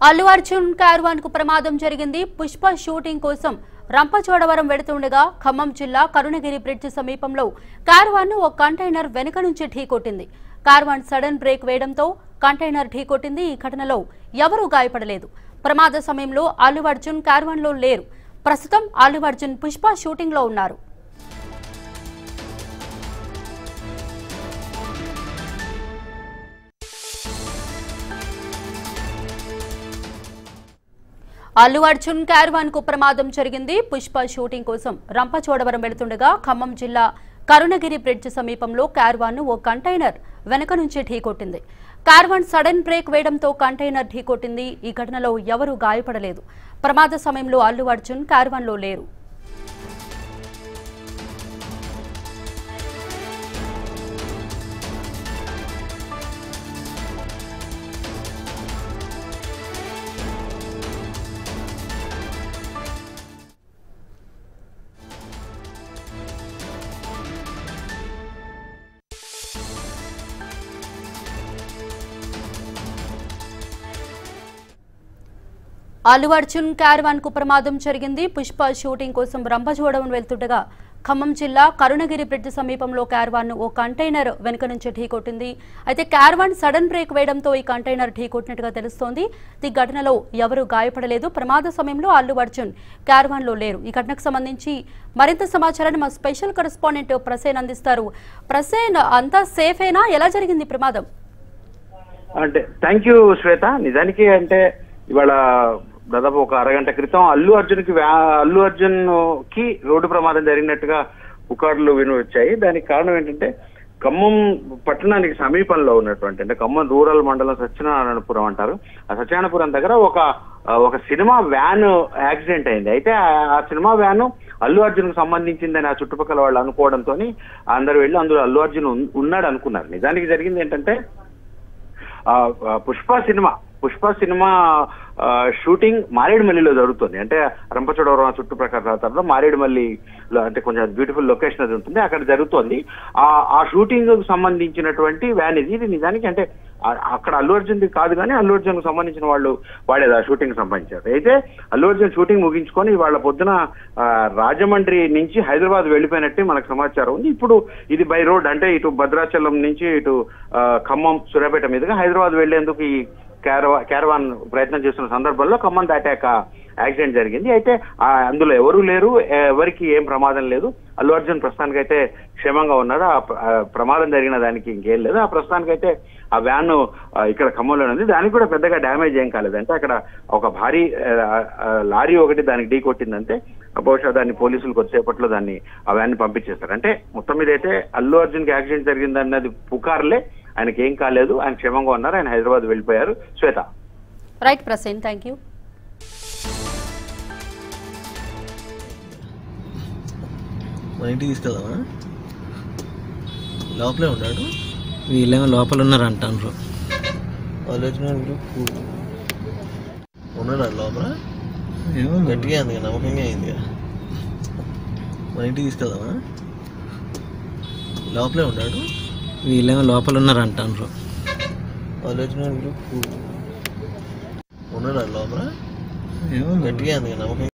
Allu Arjun caravan కు ప్రమాదం జరిగింది పుష్ప షూటింగ్ కోసం రంపచోడవరం వెడుతుండగా ఖమ్మం జిల్లా కరుణగిరి బ్రిడ్జ్ సమీపంలో క్యారవాన్ ను ఓ కంటైనర్ వెనుక నుంచి ఢీకొట్టింది కార్వాన్ సడన్ బ్రేక్ వేయడంతో కంటైనర్ ఢీకొట్టింది ఈ ఘటనలో ఎవరూ గాయపడలేదు ప్రమాద సమయంలో అల్లు అర్జున్ క్యారవాన్ లో లేరు ప్రస్తుతం అల్లు అర్జున్ పుష్ప షూటింగ్ లో ఉన్నారు అల్లు అర్జున్ క్యారవాన్ కు ప్రమాదం జరిగింది పుష్ప షూటింగ్ కోసం రంపచోడవరం వెళుతుండగా ఖమ్మం జిల్లా కరుణగిరి బ్రిడ్జ్ సమీపంలో క్యారవాన్ ను ఓ కంటైనర్ వెనక నుంచి ఢీకొట్టింది క్యారవాన్ సడన్ బ్రేక్ వేయడంతో కంటైనర్ ఢీకొట్టింది ఈ ఘటనలో ఎవరూ గాయపడలేదు ప్రమాద సమయంలో అల్లు అర్జున్ క్యారవాన్ లో లేరు అల్లు అర్జున్ క్యారవాన్ కు ప్రమాదం జరిగింది పుష్ప షూటింగ్ కోసం రంపచోడవరం వెళ్తుండగా ఖమ్మం జిల్లా కరుణగిరి బ్రిడ్జ్ సమీపంలో క్యారవాన్ ను ఓ కంటైనర్ వెనుక నుంచి ఢీకొట్టింది అయితే క్యారవాన్ సడన్ బ్రేక్ వేయడంతో ఈ కంటైనర్ ఢీకొట్టినట్టుగా తెలుస్తోంది ఈ ఘటనలో ఎవరూ గాయపడలేదు ప్రమాద సమయంలో అల్లు అర్జున్ క్యారవాన్ లో లేరు ఈ ఘటనకు సంబంధించి మరింత సమాచారాన్ని మా స్పెషల్ కరెస్పాండెంట్ ప్రసేన్ అందిస్తారు ప్రసేన్ అంతా సేఫేనా ఎలా జరిగింది ఈ ప్రమాదం అంటే థ్యాంక్ యూ శ్వేత నిజానికి అంటే ఇవాళ దాదాపు ఒక అరగంట క్రితం అల్లు అర్జున్ కి అల్లు అర్జున్ కి రోడ్డు ప్రమాదం జరిగినట్టుగా పుకార్లు విని వచ్చాయి దానికి కారణం ఏంటంటే ఖమ్మం పట్టణానికి సమీపంలో ఉన్నటువంటి అంటే ఖమ్మం రూరల్ మండలం సత్యనారాయణపురం అంటారు ఆ సత్యనారాయణపురం దగ్గర ఒక ఒక సినిమా వ్యాన్ యాక్సిడెంట్ అయింది అయితే ఆ- ఆ సినిమా వ్యాన్ అల్లు అర్జున్ కు సంబంధించిందని ఆ చుట్టుపక్కల వాళ్ళు అనుకోవడంతో అందరూ వెళ్ళి అందులో అల్లు అర్జున్ ఉన్- ఉన్నాడు అనుకున్నారు నిజానికి జరిగింది ఏంటంటే ఆ, ఆ, పుష్ప సినిమా పుష్ప సినిమా ఆ, షూటింగ్ మారేడుమల్లిలో జరుగుతుంది అంటే రంపచోడవరం చుట్టుప్రక్కల ప్రాంతాల్లో మారేడుమల్లి లో అంటే కొంచెం బ్యూటిఫుల్ లొకేషన్ అది ఉంటుంది అక్కడ జరుగుతోంది ఆ ఆ షూటింగ్ కు సంబంధించినటువంటి వ్యాన్ ఇది ఇది నిజానికి అంటే ఆ- అక్కడ అల్లు అర్జున్ది కాదు కానీ అల్లు అర్జున్ కు సంబంధించిన వాళ్ళు వాడేది ఆ షూటింగ్ సంబంధించారు అయితే అల్లు అర్జున్ షూటింగ్ ముగించుకొని వాళ్ళ పొద్దున ఆ, రాజమండ్రి నుంచి హైదరాబాద్ వెళ్ళిపోయినట్టు మనకు సమాచారం ఉంది ఇప్పుడు ఇది బై రోడ్ అంటే ఇటు భద్రాచలం నుంచి ఇటు ఆ, ఖమ్మం సూర్యాపేట మీదుగా హైదరాబాద్ వెళ్లేందుకు ఈ క్యారవా క్యారవాన్ ప్రయత్నం చేస్తున్న సందర్భంలో ఖమ్మం దాటాక యాక్సిడెంట్ జరిగింది అయితే ఆ, అందులో ఎవరు లేరు ఎవరికి ఏం ప్రమాదం లేదు అల్లు అర్జున్ ప్రస్తుతానికి అయితే క్షేమంగా ఉన్నారు ఆ ప్ర- ఆ ప్రమాదం జరిగిన దానికి ఇంకేం లేదు ఆ ప్రస్తుతానికి అయితే ఆ వ్యాన్ ఇక్కడ ఖమ్మంలో ఉంది దానికి కూడా పెద్దగా డ్యామేజ్ ఏం కాలేదు అంటే అక్కడ ఒక భారీ ఆ, ఆ, లారీ ఒకటి దానికి ఢీ కొట్టిందంటే బహుశా దాన్ని పోలీసులు కొద్దిసేపట్లో దాన్ని ఆ వ్యాన్ ని పంపించేస్తారు అంటే మొత్తం మీద అయితే అల్లు అర్జున్ కి యాక్సిడెంట్ జరిగిందన్నది పుకార్లే ఆయనకి ఏం కాలేదు ఆయన క్షేమంగా ఉన్నారు ఆయన హైదరాబాద్ వెళ్ళిపోయారు Shweta right Prasen thank you మన ఇంటికి తీసుకెళ్దామా లోపలే ఉన్నాడు వీళ్ళేమో లోపల ఉన్నారు అంటారు ఆలోచన గ్రూప్ ఉన్నాడు లోపల ఏమో గట్టిగా అయింది కదా, నమ్మకంగా అయిందిగా మన ఇంటికి తీసుకెళ్దామా లోపలే ఉన్నాడు వీళ్ళేమో లోపల ఉన్నారు అంటారు ఆలోచన గ్రూప్ ఉన్నాడు లోపల ఏమో గట్టిగా అయింది కదా, నమ్మకంగా